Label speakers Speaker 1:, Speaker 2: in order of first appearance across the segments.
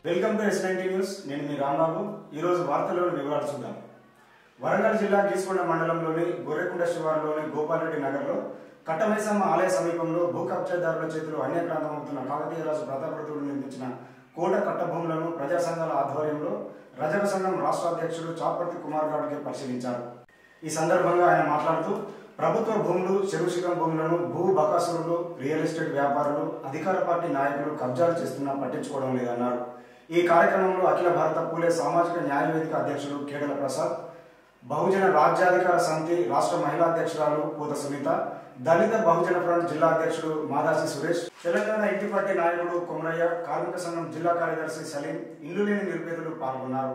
Speaker 1: Welcome to S ninety news నేను మీ రాంబాబు ఈరోజు వార్తల్లోని వివరాలు చూద్దాం వరంగల్ జిల్లా గీసుకొండ మండలంలోని గొర్రెకుంట శివారులోని గోపాలరెడ్డి నగర్లో కట్టమైసమ్మ ఆలయ సమీపంలో భూ కబ్జాదారుల చేతిలో అన్యక్రాంతమవుతున్న కాకతీయరాజు ప్రతాపరుతుడు నిర్మించిన కోట కట్టభూములను ప్రజా సంఘాల ఆధ్వర్యంలో రజక సంఘం రాష్ట్ర అధ్యక్షుడు చాపర్తి కుమార్ గౌడ్కి పరిశీలించారు ఈ సందర్భంగా ఆయన మాట్లాడుతూ ప్రభుత్వ భూములు చెరువుశిఖం భూములను భూ బకాసురులు రియల్ ఎస్టేట్ వ్యాపారులు అధికార పార్టీ నాయకులు కబ్జాలు చేస్తున్నా పట్టించుకోవడం లేదన్నారు ఈ కార్యక్రమంలో అఖిల భారత పూలే సామాజిక న్యాయ వేదిక అధ్యక్షుడు కేడల ప్రసాద్ బహుజన రాజ్యాధికార సమితి రాష్ట్ర మహిళా అధ్యక్షురాలు పూత సునీత దళిత బహుజన ఫ్రంట్ జిల్లా అధ్యక్షుడు మాదాసి సురేష్ తెలంగాణ ఇంటి పార్టీ నాయకుడు కొమరయ్య కార్మిక సంఘం జిల్లా కార్యదర్శి సలీం ఇల్లు లేని నిరుపేదలు పాల్గొన్నారు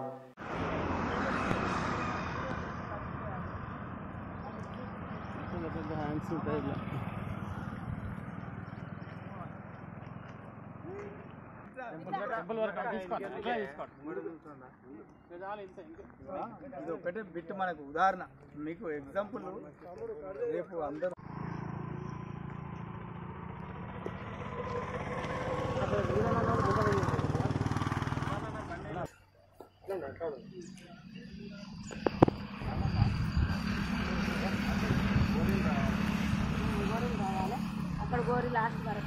Speaker 2: హ్యాండ్స్ ఉంటాయి ఇలా టెంపుల్ వరకు అటు తీసుకోండి ఇట్లా తీసుకోండి ఇది చాలు ఇంత ఇంకా
Speaker 3: ఇది ఒకటే బిట్ మనకు ఉదాహరణ మీకు ఎగ్జాంపుల్ రేపు అందరూ
Speaker 4: అక్కడ గోరి లాస్ట్ వరకు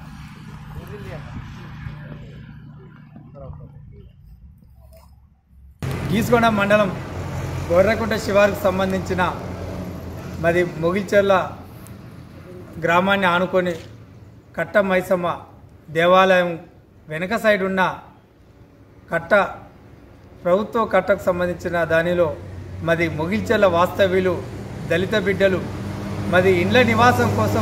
Speaker 3: గీసుకొండ మండలం గొర్రెకుంట శివారికి సంబంధించిన మరి మొగిల్చెర్ల గ్రామాన్ని ఆనుకొని కట్ట మైసమ్మ దేవాలయం వెనక సైడ్ ఉన్న కట్ట ప్రభుత్వ కట్టకు సంబంధించిన దానిలో మరి మొగిల్చెర్ల వాస్తవ్యులు దళిత బిడ్డలు మరి ఇండ్ల నివాసం కోసం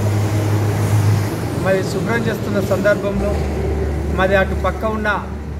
Speaker 3: మరి శుభ్రం చేస్తున్న సందర్భంలో మరి అటు పక్క ఉన్న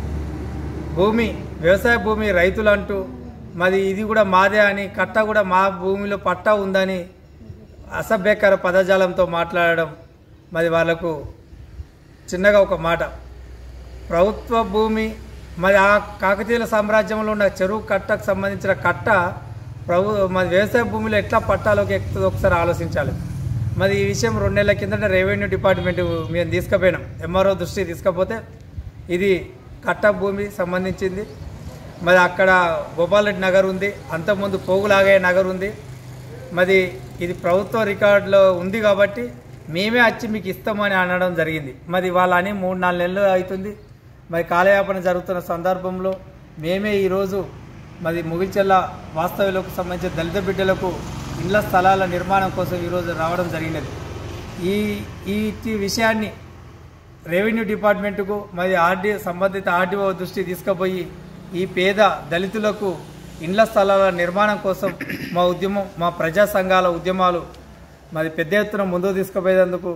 Speaker 3: భూమి వ్యవసాయ భూమి రైతులు అంటూ మరి ఇది కూడా మాదే అని కట్ట కూడా మా భూమిలో పట్టా ఉందని అసభ్యకర పదజాలంతో మాట్లాడడం మరి వాళ్ళకు చిన్నగా ఒక మాట ప్రభుత్వ భూమి మరి ఆ కాకతీయుల సామ్రాజ్యంలో ఉన్న చెరువు కట్టకు సంబంధించిన కట్ట ప్రభు మరి వ్యవసాయ భూమిలో ఎట్లా పట్టాలోకి ఎక్కుతుందో ఒకసారి ఆలోచించాలి మరి ఈ విషయం రెండు నెలల కిందట రెవెన్యూ డిపార్ట్మెంట్ మేము తీసుకుపోయినాం ఎంఆర్ఓ దృష్టి తీసుకపోతే ఇది కట్ట భూమి సంబంధించింది మరి అక్కడ గోపాలరెడ్డి నగర్ ఉంది అంతకుముందు పోగులాగయ్య నగర్ ఉంది మరి ఇది ప్రభుత్వ రికార్డులో ఉంది కాబట్టి మేమే వచ్చి మీకు ఇస్తామని అనడం జరిగింది మరి వాళ్ళని మూడు నాలుగు నెలలు అవుతుంది మరి కాలయాపన జరుగుతున్న సందర్భంలో మేమే ఈరోజు మరి ముగిచెల్ల వాస్తవ్యులకు సంబంధించిన దళిత బిడ్డలకు ఇళ్ల స్థలాల నిర్మాణం కోసం ఈరోజు రావడం జరిగినది ఈ ఈ ఈ విషయాన్ని రెవెన్యూ డిపార్ట్మెంట్కు మరి ఆర్డీ సంబంధిత ఆర్డీఓ దృష్టి తీసుకుపోయి ఈ పేద దళితులకు ఇండ్ల స్థలాల నిర్మాణం కోసం మా ఉద్యమం మా ప్రజా సంఘాల ఉద్యమాలు మరి పెద్ద ఎత్తున ముందుకు తీసుకుపోయేందుకు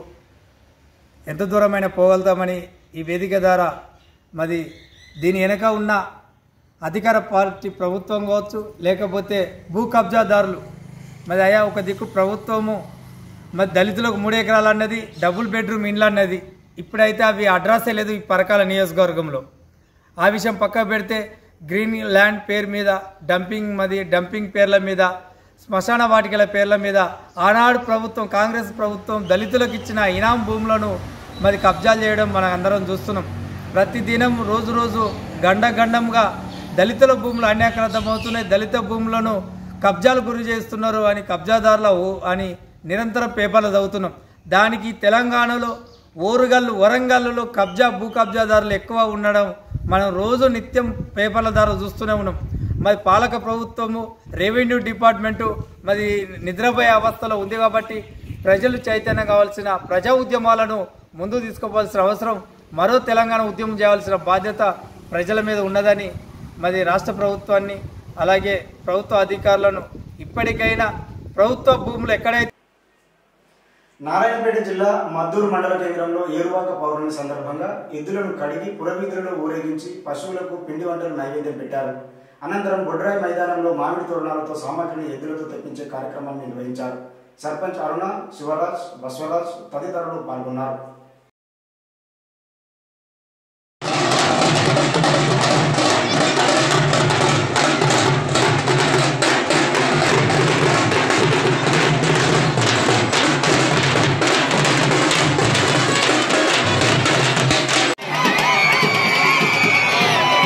Speaker 3: ఎంత దూరమైన పోగలుగుతామని ఈ వేదిక ద్వారా మరి దీని వెనక ఉన్న అధికార పార్టీ ప్రభుత్వం కావచ్చు లేకపోతే భూ కబ్జాదారులు మరి అయా ఒక దిక్కు ప్రభుత్వము మరి దళితులకు మూడు ఎకరాలు అన్నది డబుల్ బెడ్రూమ్ ఇండ్లు అన్నది ఇప్పుడైతే అవి అడ్రస్సే లేదు ఈ పరకాల నియోజకవర్గంలో ఆ విషయం పక్క పెడితే గ్రీన్ ల్యాండ్ పేరు మీద డంపింగ్ మది డంపింగ్ పేర్ల మీద శ్మశాన వాటికల పేర్ల మీద ఆనాడు ప్రభుత్వం కాంగ్రెస్ ప్రభుత్వం దళితులకు ఇచ్చిన ఇనాం భూములను మరి కబ్జాలు చేయడం మనం అందరం చూస్తున్నాం ప్రతిదినం రోజు రోజు గండ గండంగా దళితుల భూములు అన్యాక్రాంతమవుతున్నాయి దళిత భూములను కబ్జాలు గురి చేస్తున్నారు అని కబ్జాదారుల ఓ- అని నిరంతరం పేపర్లు చదువుతున్నాం దానికి తెలంగాణలో ఓరుగల్లు వరంగల్లులో కబ్జా భూ కబ్జాదారులు ఎక్కువ ఉండడం మనం రోజు నిత్యం పేపర్ల ద్వారా చూస్తూనే ఉన్నాం మరి పాలక ప్రభుత్వము రెవెన్యూ డిపార్ట్మెంటు మరి నిద్రపోయే అవస్థలో ఉంది కాబట్టి ప్రజలు చైతన్యం కావాల్సిన ప్రజా ఉద్యమాలను ముందు తీసుకోవాల్సిన అవసరం మరో తెలంగాణ ఉద్యమం చేయాల్సిన బాధ్యత ప్రజల మీద ఉన్నదని మరి రాష్ట్ర ప్రభుత్వాన్ని అలాగే ప్రభుత్వ అధికారులను ఇప్పటికైనా ప్రభుత్వ భూములు ఎక్కడైతే
Speaker 1: నారాయణపేట జిల్లా మద్దూరు మండల కేంద్రంలో ఏరువాక పౌర్ణమి సందర్భంగా ఎద్దులను కడిగి పురవీధులను ఊరేగించి పశువులకు పిండి వంటలు నైవేద్యం పెట్టారు అనంతరం బొడ్రాయి మైదానంలో మామిడి తోరణాలతో సామాగ్రిని ఎద్దులతో తెప్పించే కార్యక్రమం నిర్వహించారు సర్పంచ్ అరుణ శివరాజ్ బస్వరాజ్ తదితరులు పాల్గొన్నారు
Speaker 5: ¡Vamos!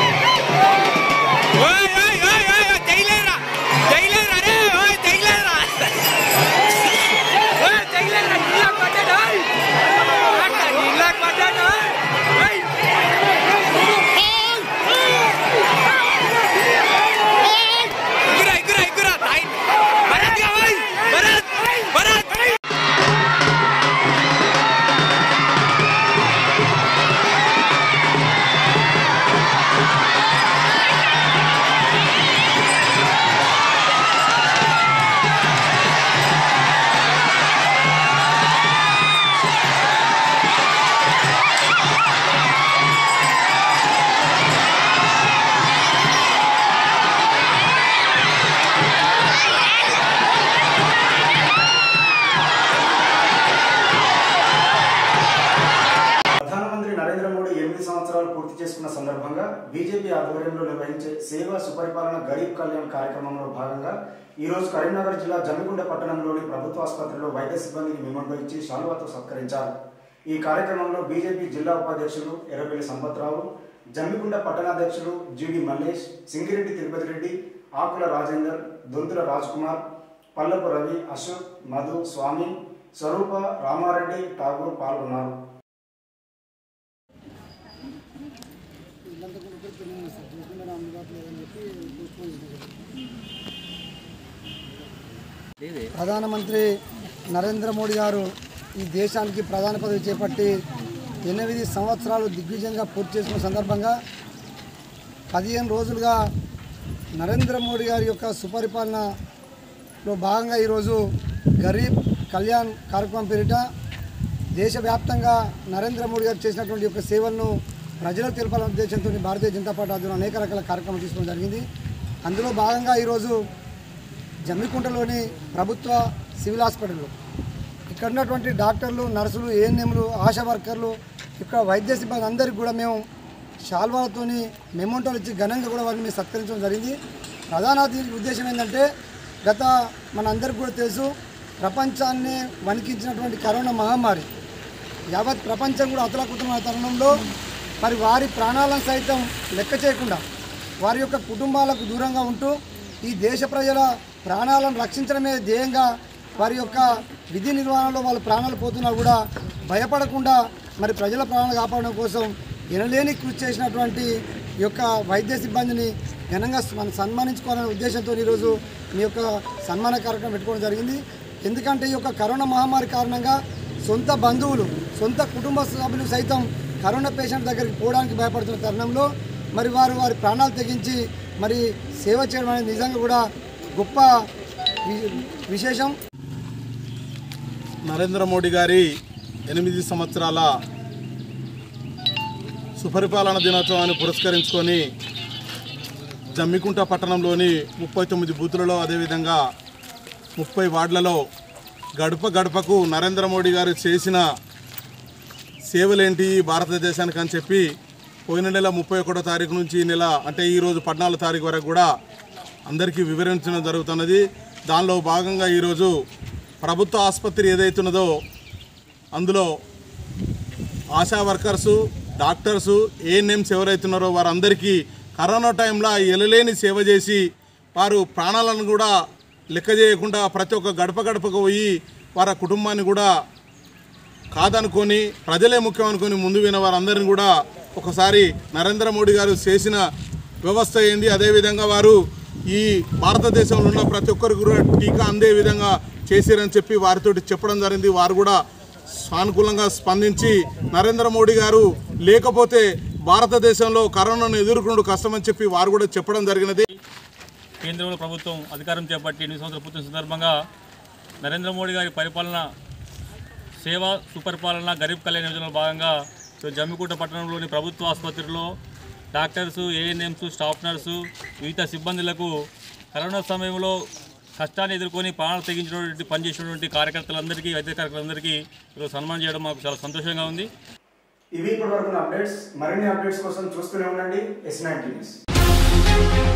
Speaker 1: పూర్తి చేసుకున్న సందర్భంగా బీజేపీ ఆధ్వర్యంలో నిర్వహించే సేవా సుపరిపాలన గరీబ్ కళ్యాణ్ కార్యక్రమంలో భాగంగా ఈ రోజు కరీంనగర్ జిల్లా జమ్మికుంట పట్టణంలోని ప్రభుత్వ ఆసుపత్రిలో వైద్య సిబ్బందికి మెమోంటో ఇచ్చి శాలువాతో సత్కరించారు ఈ కార్యక్రమంలో బీజేపీ జిల్లా ఉపాధ్యక్షులు ఎర్రబెల్లి సంపత్రావు జమ్మికుంట పట్టణాధ్యక్షులు జిడి మల్లేష్ సింగిరెడ్డి తిరుపతి రెడ్డి ఆకుల రాజేందర్ దొంతుల కుమార్ పల్లపు రవి అశోక్ మధు స్వామి స్వరూప రామారెడ్డి ఠాగూర్ పాల్గొన్నారు
Speaker 5: ప్రధానమంత్రి నరేంద్ర మోడీ గారు ఈ దేశానికి ప్రధాన పదవి చేపట్టి ఎనిమిది సంవత్సరాలు దిగ్విజయంగా పూర్తి చేసుకున్న సందర్భంగా పదిహేను రోజులుగా నరేంద్ర మోడీ గారి యొక్క సుపరిపాలనలో భాగంగా ఈరోజు గరీబ్ కళ్యాణ్ కార్యక్రమం పేరిట దేశవ్యాప్తంగా నరేంద్ర మోడీ గారు చేసినటువంటి యొక్క సేవలను ప్రజలకు తెలపాలనే ఉద్దేశంతో భారతీయ జనతా పార్టీ ఆధ్వర్యంలో అనేక రకాల కార్యక్రమాలు తీసుకోవడం జరిగింది అందులో భాగంగా ఈరోజు జమ్మికుంటలోని ప్రభుత్వ సివిల్ హాస్పిటల్లో ఇక్కడ ఉన్నటువంటి డాక్టర్లు నర్సులు ఏఎన్ఎంలు ఆశా వర్కర్లు ఇక్కడ వైద్య సిబ్బంది అందరికీ కూడా మేము శాల్వాలతోని మెమోంటోలు ఇచ్చి ఘనంగా కూడా వారిని మేము సత్కరించడం జరిగింది ప్రధాన దీనికి ఉద్దేశం ఏంటంటే గత మనందరికీ కూడా తెలుసు ప్రపంచాన్ని వణికించినటువంటి కరోనా మహమ్మారి యావత్ ప్రపంచం కూడా అతలాకుతలమైన తరుణంలో మరి వారి ప్రాణాలను సైతం లెక్క చేయకుండా వారి యొక్క కుటుంబాలకు దూరంగా ఉంటూ ఈ దేశ ప్రజల ప్రాణాలను రక్షించడమే ధ్యేయంగా వారి యొక్క విధి నిర్వహణలో వాళ్ళ ప్రాణాలు పోతున్నా కూడా భయపడకుండా మరి ప్రజల ప్రాణాలు కాపాడడం కోసం ఎనలేని కృషి చేసినటువంటి ఈ యొక్క వైద్య సిబ్బందిని ఘనంగా మనం సన్మానించుకోవాలనే ఉద్దేశంతో ఈరోజు మీ యొక్క సన్మాన కార్యక్రమం పెట్టుకోవడం జరిగింది ఎందుకంటే ఈ యొక్క కరోనా మహమ్మారి కారణంగా సొంత బంధువులు సొంత కుటుంబ సభ్యులు సైతం కరోనా పేషెంట్ దగ్గరికి పోవడానికి భయపడుతున్న తరుణంలో మరి వారు వారి ప్రాణాలు తెగించి మరి సేవ చేయడం అనేది నిజంగా కూడా గొప్ప వి- విశేషం
Speaker 6: నరేంద్ర మోడీ గారి ఎనిమిది సంవత్సరాల సుపరిపాలన దినోత్సవాన్ని పురస్కరించుకొని జమ్మికుంట పట్టణంలోని ముప్పై తొమ్మిది బూతులలో అదేవిధంగా ముప్పై వార్డులలో గడప గడపకు నరేంద్ర మోడీ గారు చేసిన సేవలేంటి భారతదేశానికి అని చెప్పి పోయిన నెల ముప్పై ఒకటో తారీఖు నుంచి ఈ నెల అంటే ఈరోజు పద్నాలుగు తారీఖు వరకు కూడా అందరికీ వివరించడం జరుగుతున్నది దానిలో భాగంగా ఈరోజు ప్రభుత్వ ఆసుపత్రి ఏదైతున్నదో అందులో ఆశా వర్కర్సు డాక్టర్సు ఏఎన్ఎంస్ ఎవరైతున్నారో వారందరికీ కరోనా టైంలో ఎలలేని సేవ చేసి వారు ప్రాణాలను కూడా లెక్క చేయకుండా ప్రతి ఒక్క గడప గడపకు పోయి వారి కుటుంబాన్ని కూడా కాదనుకొని ప్రజలే ముఖ్యం అనుకొని ముందు విన వారందరిని కూడా ఒకసారి నరేంద్ర మోడీ గారు చేసిన వ్యవస్థ ఏంది అదేవిధంగా వారు ఈ భారతదేశంలో ఉన్న ప్రతి ఒక్కరికి కూడా టీకా అందే విధంగా చేసిరని చెప్పి వారితోటి చెప్పడం జరిగింది వారు కూడా సానుకూలంగా స్పందించి నరేంద్ర మోడీ గారు లేకపోతే భారతదేశంలో కరోనాను ఎదుర్కొనడం కష్టమని చెప్పి వారు కూడా చెప్పడం జరిగినది
Speaker 7: కేంద్రంలో ప్రభుత్వం అధికారం చేపట్టి ఎనిమిది సంవత్సరాల పూర్తి సందర్భంగా నరేంద్ర మోడీ గారి పరిపాలన సేవ సుపరిపాలన గరీబ్ కళ్యాణ్ యోజనలో భాగంగా సో జమ్మికుంట పట్టణంలోని ప్రభుత్వ ఆసుపత్రిలో డాక్టర్సు ఏఎన్ఎంస్ స్టాఫ్ నర్సు వివిధ సిబ్బందులకు కరోనా సమయంలో కష్టాన్ని ఎదుర్కొని ప్రాణాలు తెగించినటువంటి పనిచేసినటువంటి కార్యకర్తలందరికీ వైద్య కార్యకర్తలందరికీ ఈరోజు సన్మానం చేయడం మాకు చాలా సంతోషంగా ఉంది
Speaker 1: ఇవి ఇప్పటివరకు అప్డేట్స్ మరిన్ని అప్డేట్స్ కోసం చూస్తూనే ఉండండి ఎస్ నైన్ న్యూస్